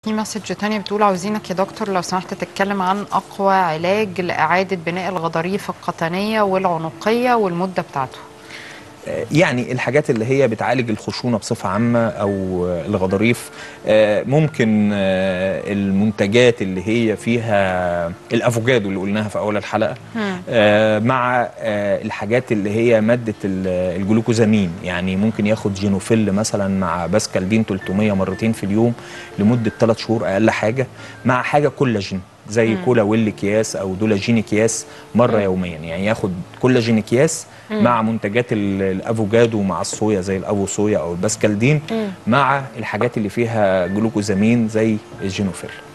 في مسج تانية بتقول عاوزينك يا دكتور لو سمحت تتكلم عن أقوى علاج لإعادة بناء الغضاريف القطنية والعنقية والمدة بتاعته يعني الحاجات اللي هي بتعالج الخشونة بصفة عامة أو الغضاريف آه، ممكن آه، المنتجات اللي هي فيها الأفوكادو اللي قلناها في أول الحلقة آه، مع آه، الحاجات اللي هي مادة ال- الجلوكوزامين يعني ممكن ياخد جينوفيل مثلا مع باسكالدين 300 مرتين في اليوم لمدة 3 شهور أقل حاجة مع حاجة كولاجين زي مم. كولا ويل اكياس او دولاجين اكياس مره يوميا يعني ياخد كولاجين اكياس مم. مع منتجات ال- الافوكادو مع الصويا زي الافو صويا او الباسكالدين مم. مع الحاجات اللي فيها جلوكوزامين زي الجينوفيل